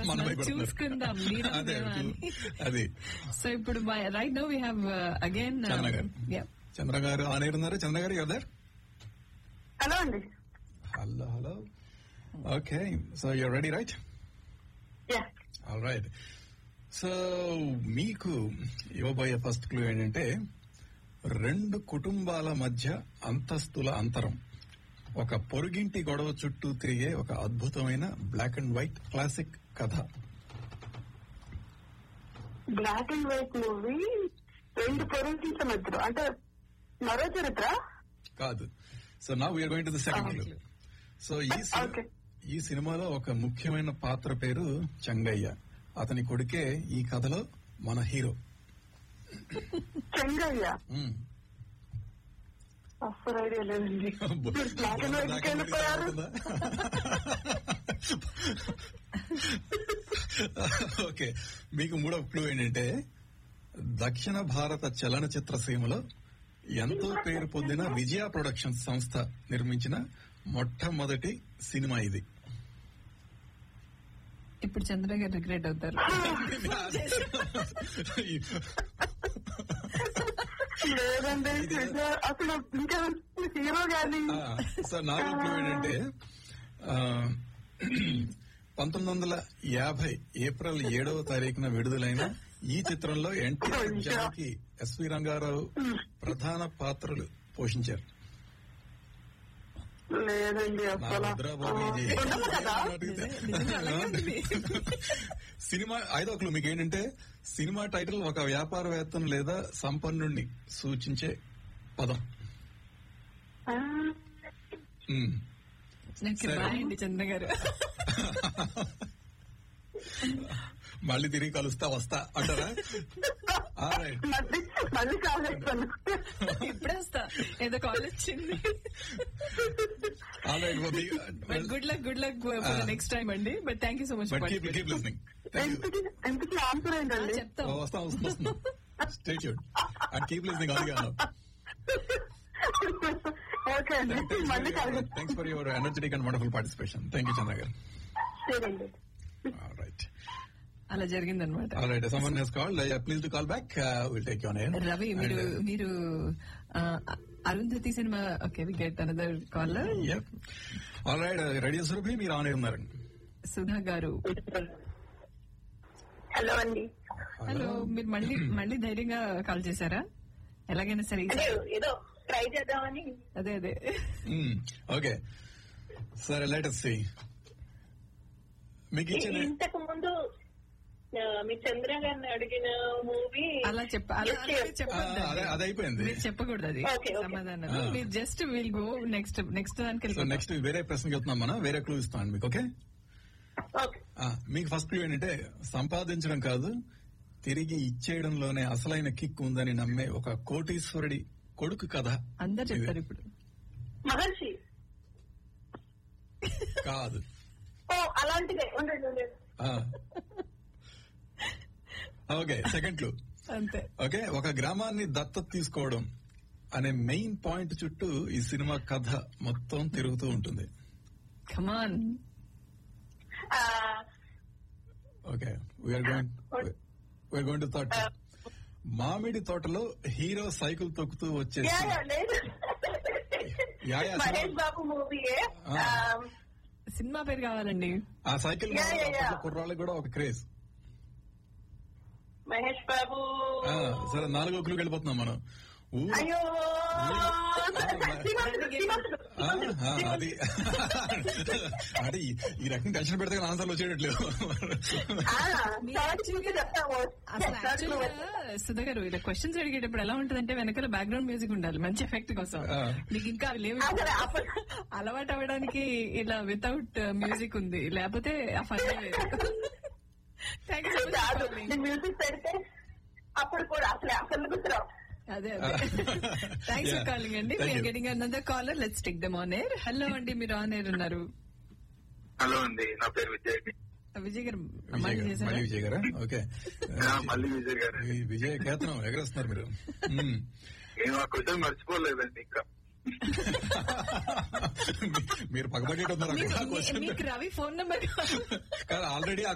మన భయపడుతున్నారు. చూసుకుందాం మీరు అదే మేమా అని. అది సో ఇప్పుడు right now we have again Chandra garu Chandra గారు ఆన్ ఎయిర్ ఉన్నారు చంద్ర గారు ఎవరు హలో అండి hello hello okay so your ready right ya all right so మీకు ఇవ్వబోయే ఫస్ట్ క్లూ ఏంటంటే రెండు కుటుంబాల మధ్య అంతస్తుల అంతరం ఒక పొరుగింటి గొడవ చుట్టూ తిరిగే ఒక అద్భుతమైన బ్లాక్ అండ్ వైట్ క్లాసిక్ కథ బ్లాక్ అండ్ వైట్ మూవీ రెండు పొరుగింట్ల మధ్యలో అంటే మరో చరిత్ర కాదు సో నా we're going to the second clue so ఈ సి- Okay. ఈ సినిమాలో ఒక ముఖ్యమైన పాత్ర పేరు చంగయ్య అతని కొడుకే ఈ కథలో మన హీరో చెంగయ్య మ్మ్. అసలు ఐడియా లేదండి అబ్బో. బ్లాక్ అండ్ వైట్ కి వెళ్ళిపోయారు ఓకే మీకు మూడవ క్లూ ఏంటంటే దక్షిణ భారత చలనచిత్ర సీమలో ఎంతో పేరు పొందిన విజయ ప్రొడక్షన్స్ సంస్థ నిర్మించిన మొట్టమొదటి సినిమా ఇది ఇప్పుడు చంద్ర గారు రిగ్రెట్ అవుతారు లేదండి అసలు ఇంకా హీరో గాని సార్ నాలుగో క్లూ ఏంటంటే ఆ, పంతొమ్మిది వందల యాభై ఏప్రిల్ ఏడవ తారీఖున విడుదలైన ఈ చిత్రంలో ఎన్టీఆర్ జానకి ఎస్వి రంగారావు ప్రధాన పాత్రలు పోషించారు లేదండి నా అసలు వద్దురా బాబు ఇది. ఉండదు కదా నిజంగా అలాగే ఉంది. సినిమా ఐదో క్లూ మీకు ఏంటంటే సినిమా టైటిల్ ఒక వ్యాపారవేత్తను లేదా సంపన్నుణ్ణి సూచించే పదం ఆ, ఉమ్. నాకు సరే. బాయ్ అండి చంద్ర గారు మళ్ళీ తిరిగి కలుస్తా వస్తా అంటారా Alright. మళ్ళీ మళ్ళీ కాల్ చేస్తాను ఇప్పుడే వస్తా ఏదో కాల్ వచ్చింది Alright, well, the- but well, good luck good luck for Ah. Next time అండి but thank you so much but keep, keep listening. Thank you. ఎంతకి ఎంతకి ఆన్సర్ ఏంటండి చెప్తాం Oh, వస్తాం వస్తాం వస్తాం stay tune and keep listening on okay అండి మళ్ళీ కాల్ చేస్తాను thanks for your energetic and wonderful participation thank you Chandra garu సరేండి రైట్ అలా జరిగిందనమాట alright someone has call please to call back will take your name Ravi మీరు మీరు ఆ, అరుంధతి సినిమా okay we get another caller alright ready Surabhi మీరు ఆన్ అయి ఉన్నారు సుధా గారు హలో అండి హలో మీరు మళ్ళీ మళ్ళీ ధైర్యంగా కాల్ చేశారా ఎలాగైనా సరే అదే ఏదో ట్రై చేద్దామని అదే అదే ఓకే సరే లెట్ సి మీకు ఇచ్చిన ఇంతకు ముందు ఆ, మీ చంద్ర గారిని అడిగిన మూవీ అలా చెప్ప అలా Yes, అలాగే yes. చెప్పొద్దు ఆ, అదే అదే అయిపోయింది మీరు చెప్పకూడదు అది Okay, okay. సమాధానం Ah. మీరు just will go next next దానికి సో వెళ్ళిపోతాం. నెక్స్ట్ వేరే ప్రశ్నకి వెళ్తున్నాం మనం వేరే క్లూ ఇస్తాను మీకు ఓకే ఓకే ఆ, మీకు ఫస్ట్ క్లూ ఏంటంటే సంపాదించడం కాదు తిరిగి ఇచ్చేయడంలోనే అసలైన కిక్ ఉందని నమ్మే ఒక కోటీశ్వరుడి కొడుకు కథ అందరు చెప్తారు ఇప్పుడు మహర్షి కాదు ఓ అలాంటిదే ఉండండి ఉండండి ఆ. ఓకే సెకండ్ క్లూ అంతే ఓకే ఒక గ్రామాన్ని దత్తత తీసుకోవడం అనే మెయిన్ పాయింట్ చుట్టూ ఈ సినిమా కథ మొత్తం తిరుగుతూ ఉంటుంది కమాన్ ఆ, okay we're going we're going to thought మామిడి తోటలో హీరో సైకిల్ తొక్కుతూ వచ్చేసి యా, యా, లేదు యా, యా, మహేష్ సినిమా- బాబు మూవీయే ఆ. సినిమా పేరు కావాలండి ఆ సైకిల్ యా, యా, యా. కుర్రాళ్ళకి కూడా ఒక క్రేజ్ మహేష్ బాబు ఆ, సరే నాలుగో క్లూకి వెళ్ళిపోతున్నాం మనం ఊరు అయ్యో శ్రీమంతుడు, శ్రీమంతుడు, ఆ, శ్రీమంతుడు, ఆ, అది అంటే ఈ- ఈ రకం టెన్షన్ పెడితే ఆన్సర్లు వచ్చేటట్లేదు ఆ, మీరు చాలా actually చూసి చెప్తాము. అసలు చెప్తాను. యాక్చువల్గా సుధా గారు ఇలా క్వశ్చన్స్ అడిగేటప్పుడు ఎలా ఉంటుందంటే వెనకాల బ్యాక్గ్రౌండ్ మ్యూజిక్ ఉండాలి మంచి ఎఫెక్ట్ కోసం ఆ. మీకు ఇంకా అవి లేవు అసలు అప్పుడు అలవాటు అవ్వడానికి ఇలా వితౌట్ మ్యూజిక్ ఉంది లేకపోతే ఆ ఫన్ థ్యాంక్ యూ కాదు నేను మ్యూజిక్ పెడితే అప్పుడు కూడా అసలు అసలు గుర్తురావు అదే అదే థ్యాంక్స్ ఫర్ Yeah. కాలింగ్ అండి Thank we're you. Getting another caller let's take them on air hello అండి మీరు ఆన్ ఎయిర్ ఉన్నారు హలో అండి నా పేరు విజయ్ విజయ్ గారు విజయ్ మళ్ళీ గారు, చేశారా మళ్ళీ విజయ్ గారా ఓకే ఆ, మళ్ళీ విజయ్ గారు ఈ విజయ్ కేతనం ఎగరేస్తున్నారు మీరు మ్మ్. నేను ఆ క్వశ్చన్ మర్చిపోలేదండి ఇంకా మీరు పగబట్టేట్టున్నారు మీకు- అక్కడ మీ- మీకు రవి ఫోన్ నెంబర్ కాదు ఆల్రెడీ ఆ